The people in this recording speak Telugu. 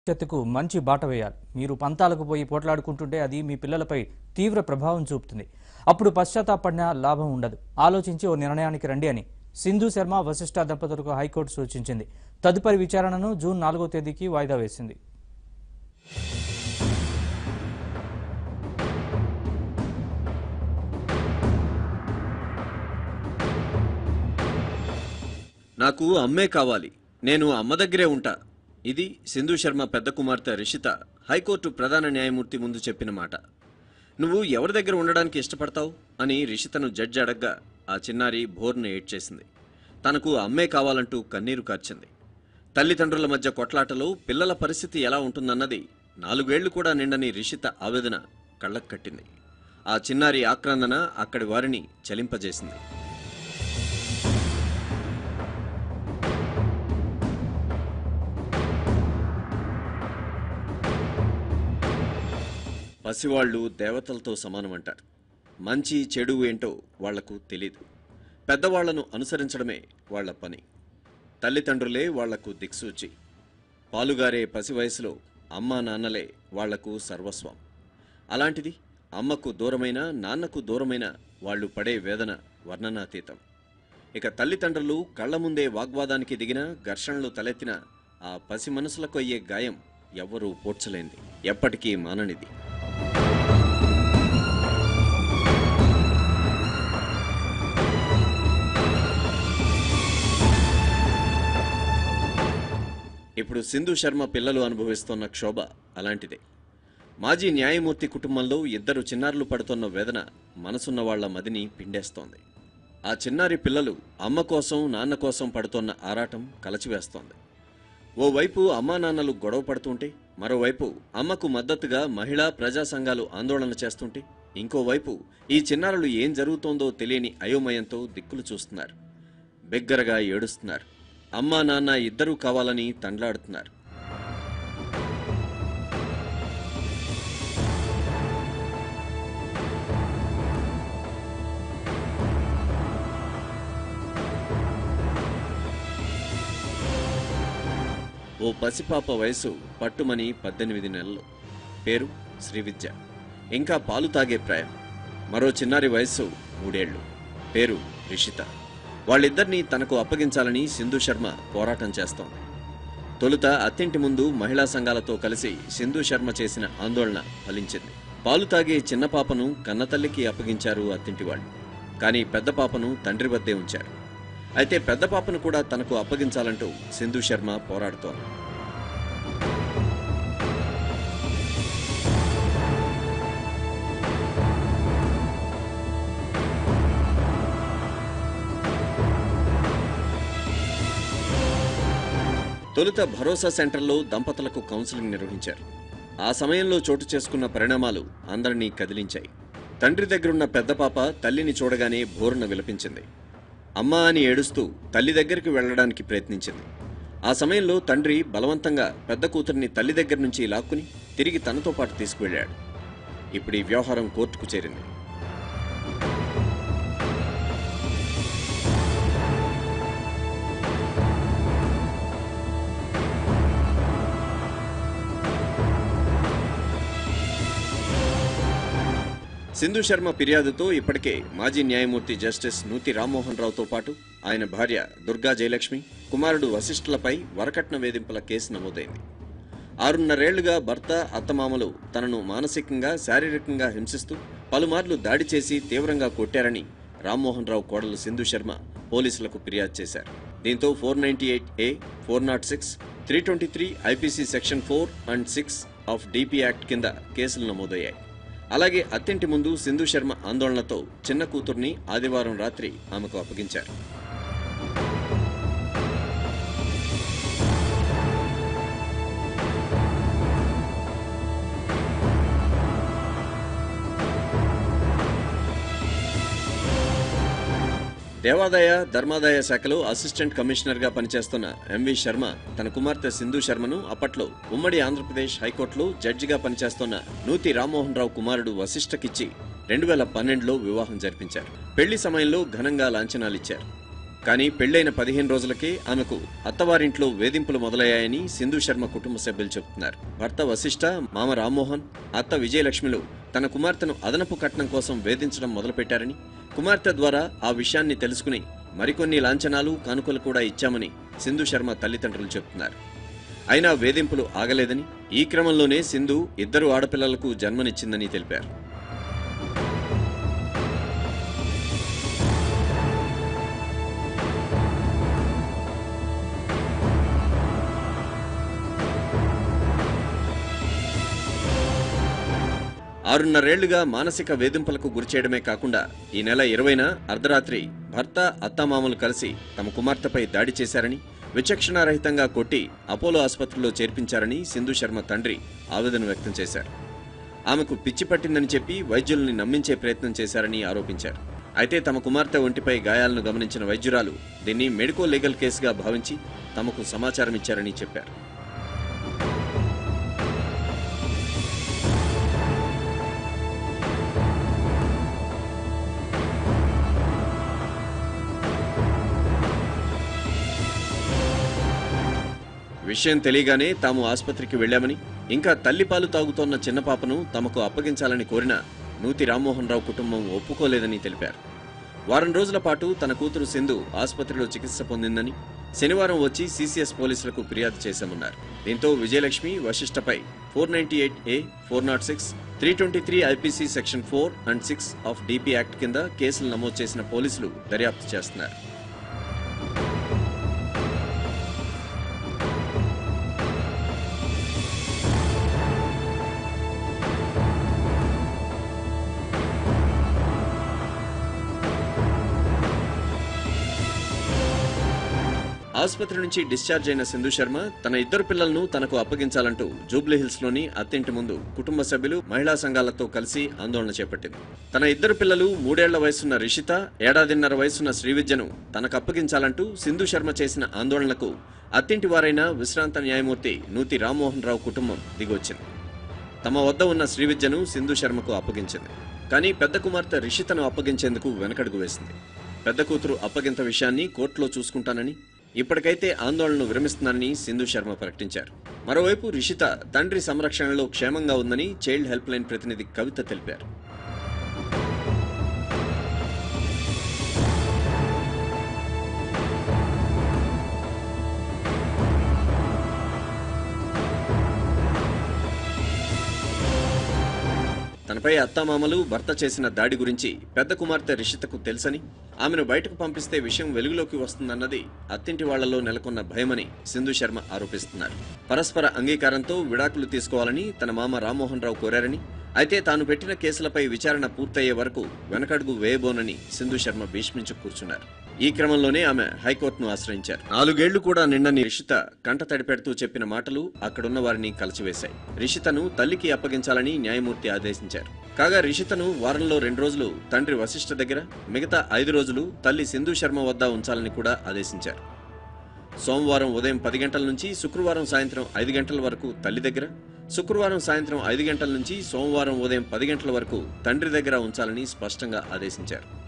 భవిష్యత్తుకు మంచి బాట వేయాలి మీరు పంతాలకు పోయి పోట్లాడుకుంటుంటే అది మీ పిల్లలపై తీవ్ర ప్రభావం చూపుతుంది అప్పుడు పశ్చాత్తాపడినా లాభం ఉండదు ఆలోచించి ఓ నిర్ణయానికి రండి అని సింధు శర్మ వశిష్ఠ దంపతులకు హైకోర్టు సూచించింది తదుపరి విచారణను జూన్ నాలుగో తేదీకి వాయిదా వేసింది నాకు అమ్మే కావాలి నేను అమ్మ దగ్గరే ఉంటా ఇది సింధు శర్మ పెద్ద కుమార్తె రిషిత హైకోర్టు ప్రధాన న్యాయమూర్తి ముందు చెప్పిన మాట నువ్వు ఎవరి దగ్గర ఉండడానికి ఇష్టపడతావు అని రిషితను జడ్జి అడగ్గా ఆ చిన్నారి భోర్ను ఏడ్చేసింది తనకు అమ్మే కావాలంటూ కన్నీరు కార్చింది తల్లిదండ్రుల మధ్య కొట్లాటలో పిల్లల పరిస్థితి ఎలా ఉంటుందన్నది నాలుగేళ్లు కూడా నిండని రిషిత ఆవేదన కళ్ళకు కట్టింది ఆ చిన్నారి ఆక్రందన అక్కడి వారిని చలింపజేసింది పసివాళ్ళు దేవతలతో సమానమంటారు మంచి చెడు ఏంటో వాళ్లకు తెలీదు పెద్దవాళ్లను అనుసరించడమే వాళ్ళ పని తల్లిదండ్రులే వాళ్లకు దిక్సూచి పాలుగారే పసి వయసులో అమ్మా నాన్నలే వాళ్లకు సర్వస్వం అలాంటిది అమ్మకు దూరమైన నాన్నకు దూరమైన వాళ్ళు పడే వేదన వర్ణనాతీతం ఇక తల్లిదండ్రులు కళ్ల ముందే వాగ్వాదానికి దిగిన ఘర్షణలు తలెత్తిన ఆ పసి మనసులకు అయ్యే గాయం ఎవ్వరూ పూడ్చలేంది ఎప్పటికీ మాననిది ఇప్పుడు సింధు శర్మ పిల్లలు అనుభవిస్తున్న క్షోభ అలాంటిదే మాజీ న్యాయమూర్తి కుటుంబంలో ఇద్దరు చిన్నారులు పడుతున్న వేదన మనసున్న వాళ్ల మదిని పిండేస్తోంది ఆ చిన్నారి పిల్లలు అమ్మ కోసం నాన్న కోసం పడుతున్న ఆరాటం కలచివేస్తోంది ఓవైపు అమ్మా నాన్నలు గొడవ పడుతుంటే మరోవైపు అమ్మకు మద్దతుగా మహిళా ప్రజా సంఘాలు ఆందోళన చేస్తుంటే ఇంకోవైపు ఈ చిన్నారులు ఏం జరుగుతోందో తెలియని అయోమయంతో దిక్కులు చూస్తున్నారు బిగ్గరగా ఏడుస్తున్నారు అమ్మా నాన్న ఇద్దరూ కావాలని తండ్లాడుతున్నారు ఓ పసిపాప వయసు పట్టుమని పద్దెనిమిది నెలలు పేరు శ్రీవిద్య ఇంకా పాలు తాగే ప్రాయం మరో చిన్నారి వయస్సు మూడేళ్లు పేరు రిషిత వాళ్ళిద్దరినీ తనకు అప్పగించాలని సింధు శర్మ పోరాటం చేస్తోంది తొలుత అత్తింటి ముందు మహిళా సంఘాలతో కలిసి సింధు శర్మ చేసిన ఆందోళన ఫలించింది పాలు తాగే చిన్న పాపను కన్నతల్లికి అప్పగించారు అత్తింటి వాళ్ళు కానీ పెద్ద పాపను తండ్రి వద్దే ఉంచారు అయితే పెద్ద పాపను కూడా తనకు అప్పగించాలంటూ సింధు శర్మ పోరాడుతోంది తొలుత భరోసా సెంటర్లో దంపతులకు కౌన్సిలింగ్ నిర్వహించారు ఆ సమయంలో చోటు చేసుకున్న పరిణామాలు అందరినీ కదిలించాయి తండ్రి దగ్గరున్న పెద్ద పాప తల్లిని చూడగానే బోరున విలపించింది అమ్మా అని ఏడుస్తూ తల్లి దగ్గరికి వెళ్ళడానికి ప్రయత్నించింది ఆ సమయంలో తండ్రి బలవంతంగా పెద్ద కూతురిని తల్లి దగ్గర నుంచి లాక్కుని తిరిగి తనతో పాటు తీసుకువెళ్ళాడు ఇప్పుడు ఈ వ్యవహారం కోర్టుకు చేరింది సింధు శర్మ ఫిర్యాదుతో ఇప్పటికే మాజీ న్యాయమూర్తి జస్టిస్ నూతి రామ్మోహన్ రావుతో పాటు ఆయన భార్య దుర్గా జయలక్ష్మి కుమారుడు వశిష్ఠులపై వరకట్న వేధింపుల కేసు నమోదైంది ఆరున్నరేళ్లుగా భర్త అత్తమామలు తనను మానసికంగా శారీరకంగా హింసిస్తూ పలుమార్లు దాడి చేసి తీవ్రంగా కొట్టారని రామ్మోహన్ రావు కోడలు సింధు శర్మ పోలీసులకు ఫిర్యాదు చేశారు దీంతో four ninety eight A four nought six three twenty three IPC section four and six of DP act కింద కేసులు నమోదయ్యాయి అలాగే అత్తింటి ముందు సింధు శర్మ ఆందోళనతో చిన్న కూతుర్ని ఆదివారం రాత్రి ఆమెకు అప్పగించారు దేవాదాయ ధర్మాదాయ శాఖలో అసిస్టెంట్ కమిషనర్గా పనిచేస్తున్న ఎంవి శర్మ తన కుమార్తె సింధు శర్మను అప్పట్లో ఉమ్మడి ఆంధ్రప్రదేశ్ హైకోర్టులో జడ్జిగా పనిచేస్తున్న నూతి రామ్మోహన్ రావు కుమారుడు వశిష్ఠకిచ్చి రెండు వేల పన్నెండులో వివాహం జరిపించారు పెళ్లి సమయంలో ఘనంగా లాంఛనాలిచ్చారు కానీ పెళ్లైన పదిహేను రోజులకే ఆమెకు అత్తవారింట్లో వేధింపులు మొదలయ్యాయని సింధు శర్మ కుటుంబ సభ్యులు చెబుతున్నారు భర్త వశిష్ఠ మామ రామ్మోహన్ అత్త విజయలక్ష్మిలు తన కుమార్తెను అదనపు కట్నం కోసం వేధించడం మొదలుపెట్టారని కుమార్తె ద్వారా ఆ విషయాన్ని తెలుసుకుని మరికొన్ని లాంఛనాలు కానుకలు కూడా ఇచ్చామని సింధు శర్మ తల్లిదండ్రులు చెబుతున్నారు అయినా వేధింపులు ఆగలేదని ఈ క్రమంలోనే సింధు ఇద్దరు ఆడపిల్లలకు జన్మనిచ్చిందని తెలిపారు ఆరున్నరేళ్లుగా మానసిక వేధింపులకు గురిచేయడమే కాకుండా ఈ నెల ఇరవైన అర్ధరాత్రి భర్త అత్తామామలు కలిసి తమ కుమార్తెపై దాడి చేశారని విచక్షణారహితంగా కొట్టి అపోలో ఆసుపత్రిలో చేర్పించారని సింధు శర్మ తండ్రి ఆవేదన వ్యక్తం చేశారు ఆమెకు పిచ్చి పట్టిందని చెప్పి వైద్యుల్ని నమ్మించే ప్రయత్నం చేశారని ఆరోపించారు అయితే తమ కుమార్తె ఒంటిపై గాయాలను గమనించిన వైద్యురాలు దీన్ని మెడికో లీగల్ కేసుగా భావించి తమకు సమాచారం ఇచ్చారని చెప్పారు విషయం తెలియగానే తాము ఆసుపత్రికి వెళ్లామని ఇంకా తల్లిపాలు తాగుతోన్న చిన్న పాపను తమకు అప్పగించాలని కోరిన నూతి రామ్మోహన్ రావు కుటుంబం ఒప్పుకోలేదని తెలిపారు వారం రోజుల పాటు తన కూతురు సింధు ఆసుపత్రిలో చికిత్స పొందిందని శనివారం వచ్చి సీసీఎస్ పోలీసులకు ఫిర్యాదు చేశామన్నారు దీంతో విజయలక్ష్మి వశిష్ఠపై four ninety eight A four nought six three twenty three IPC section four and six of DP act కింద కేసులు నమోదు చేసిన పోలీసులు దర్యాప్తు చేస్తున్నారు ఆసుపత్రి నుంచి డిశ్చార్జ్ అయిన సింధు శర్మ తన ఇద్దరు పిల్లలను తనకు అప్పగించాలంటూ జూబ్లీహిల్స్ లోని అత్తింటి ముందు కుటుంబ సభ్యులు మహిళా సంఘాలతో కలిసి ఆందోళన చేపట్టింది తన ఇద్దరు పిల్లలు మూడేళ్ల వయసున్న రిషిత ఏడాదిన్నర వయసున్న శ్రీవిద్యను తనకు అప్పగించాలంటూ సింధు శర్మ చేసిన ఆందోళనకు అత్తింటి వారైన విశ్రాంత న్యాయమూర్తి నూతి రామ్మోహన్ రావు కుటుంబం దిగొచ్చింది తమ వద్ద ఉన్న శ్రీవిద్యను సింధు శర్మకు అప్పగించింది కానీ పెద్ద కుమార్తె రిషితను అప్పగించేందుకు వెనకడుగు వేసింది పెద్ద కూతురు అప్పగింత విషయాన్ని కోర్టులో చూసుకుంటానని ఇప్పటికైతే ఆందోళనను విరమిస్తున్నానని సింధు శర్మ ప్రకటించారు మరోవైపు రిషిత తండ్రి సంరక్షణలో క్షేమంగా ఉందని చైల్డ్ హెల్ప్ లైన్ ప్రతినిధి కవిత తెలిపారు తనపై అత్తామామలు భర్త చేసిన దాడి గురించి పెద్ద కుమార్తె రిషితకు తెలుసని ఆమెను బయటకు పంపిస్తే విషయం వెలుగులోకి వస్తుందన్నది అత్తింటి వాళ్లలో నెలకొన్న భయమని సింధు శర్మ ఆరోపిస్తున్నారు పరస్పర అంగీకారంతో విడాకులు తీసుకోవాలని తన మామ రామ్మోహన్ రావు కోరారని అయితే తాను పెట్టిన కేసులపై విచారణ పూర్తయ్యే వరకు వెనకడుగు వేయబోనని సింధు శర్మ భీష్మించు కూర్చున్నారు ఈ క్రమంలోనే ఆమె హైకోర్టును ఆశ్రయించారు నాలుగేళ్లు కూడా నిండని రిషిత కంట తడిపెడుతూ చెప్పిన మాటలు అక్కడున్న వారిని కలిచివేశాయి రిషితను తల్లికి అప్పగించాలని న్యాయమూర్తి ఆదేశించారు కాగా రిషితను వారంలో రెండు రోజులు తండ్రి వశిష్ఠ దగ్గర మిగతా ఐదు రోజులు తల్లి సింధు శర్మ వద్ద ఉంచాలని కూడా ఆదేశించారు సోమవారం ఉదయం పది గంటల నుంచి శుక్రవారం సాయంత్రం ఐదు గంటల వరకు తల్లి దగ్గర శుక్రవారం సాయంత్రం ఐదు గంటల నుంచి సోమవారం ఉదయం పది గంటల వరకు తండ్రి దగ్గర ఉంచాలని స్పష్టంగా ఆదేశించారు